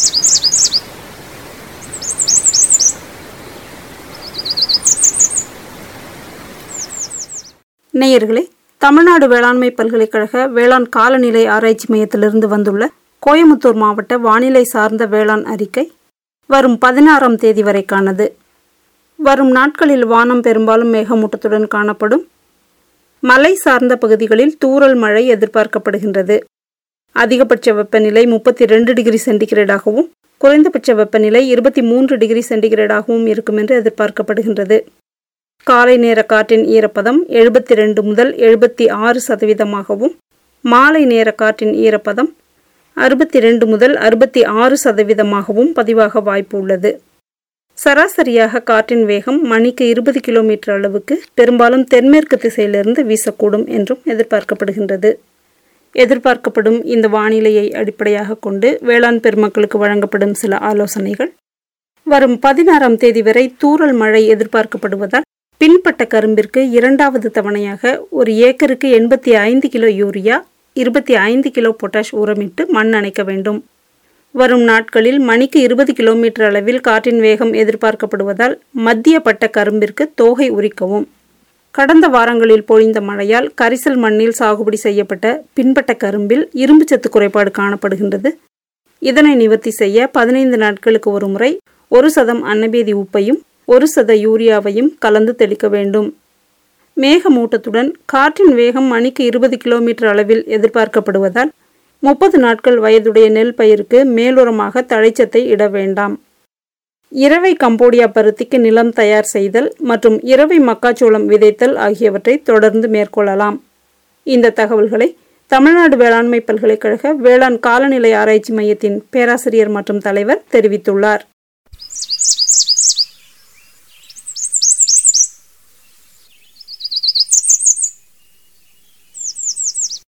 நேயர்களே தமிழ்நாடு வேளாண்மை பல்கலைக்கழக வேளாண் காலநிலை ஆராய்ச்சி மையத்திலிருந்து வந்துள்ள கோயமுத்தூர் மாவட்ட வானிலை சார்ந்த வேளாண் அறிக்கை வரும் பதினாறாம் தேதி வரைக்கானது வரும் நாட்களில் வானம் பெரும்பாலும் மேகமூட்டத்துடன் காணப்படும் மலை சார்ந்த பகுதிகளில் தூறல் மழை எதிர்பார்க்கப்படுகின்றது அதிகபட்ச வெப்பநிலை முப்பத்தி ரெண்டு டிகிரி சென்டிகிரேடாகவும் குறைந்தபட்ச வெப்பநிலை இருபத்தி மூன்று டிகிரி சென்டிகிரேடாகவும் இருக்கும் என்று எதிர்பார்க்கப்படுகின்றது காலை நேர காற்றின் ஈரப்பதம் எழுபத்தி ரெண்டு முதல் எழுபத்தி ஆறு சதவீதமாகவும் மாலை நேர காற்றின் ஈரப்பதம் அறுபத்தி ரெண்டு முதல் அறுபத்தி ஆறு சதவீதமாகவும் பதிவாக வாய்ப்பு உள்ளது சராசரியாக காற்றின் வேகம் மணிக்கு இருபது கிலோமீட்டர் அளவுக்கு பெரும்பாலும் தென்மேற்கு திசையிலிருந்து வீசக்கூடும் என்றும் எதிர்பார்க்கப்படுகின்றது எதிர்பார்க்கப்படும் இந்த வானிலையை அடிப்படையாக கொண்டு வேளாண் பெருமக்களுக்கு வழங்கப்படும் சில ஆலோசனைகள் வரும் பதினாறாம் தேதி வரை தூறல் மழை எதிர்பார்க்கப்படுவதால் பின்பட்ட கரும்பிற்கு இரண்டாவது தவணையாக ஒரு ஏக்கருக்கு எண்பத்தி ஐந்து கிலோ யூரியா இருபத்தி ஐந்து கிலோ பொட்டாஷ் உரமிட்டு மண் அணைக்க வேண்டும் வரும் நாட்களில் மணிக்கு இருபது கிலோமீட்டர் அளவில் காற்றின் வேகம் எதிர்பார்க்கப்படுவதால் மத்திய பட்ட கரும்பிற்கு தோகை உரிக்கவும் கடந்த வாரங்களில் பொழிந்த மழையால் கரிசல் மண்ணில் சாகுபடி செய்யப்பட்ட பின்பட்ட கரும்பில் இரும்புச்சத்து குறைபாடு காணப்படுகின்றது இதனை நிவர்த்தி செய்ய பதினைந்து நாட்களுக்கு ஒரு முறை ஒரு சதம் அன்னபேதி உப்பையும் ஒரு சத யூரியாவையும் கலந்து தெளிக்க வேண்டும் மேகமூட்டத்துடன் காற்றின் வேகம் மணிக்கு இருபது கிலோமீட்டர் அளவில் எதிர்பார்க்கப்படுவதால் முப்பது நாட்கள் வயதுடைய நெல் பயிருக்கு மேலுரமாக தழைச்சத்தை இட வேண்டாம் இரவை கம்போடியா பருத்திக்கு நிலம் தயார் செய்தல் மற்றும் இரவை மக்காச்சோளம் விதைத்தல் ஆகியவற்றை தொடர்ந்து மேற்கொள்ளலாம் இந்த தகவல்களை தமிழ்நாடு வேளாண்மை பல்கலைக்கழக வேளாண் காலநிலை ஆராய்ச்சி மையத்தின் பேராசிரியர் மற்றும் தலைவர் தெரிவித்துள்ளார்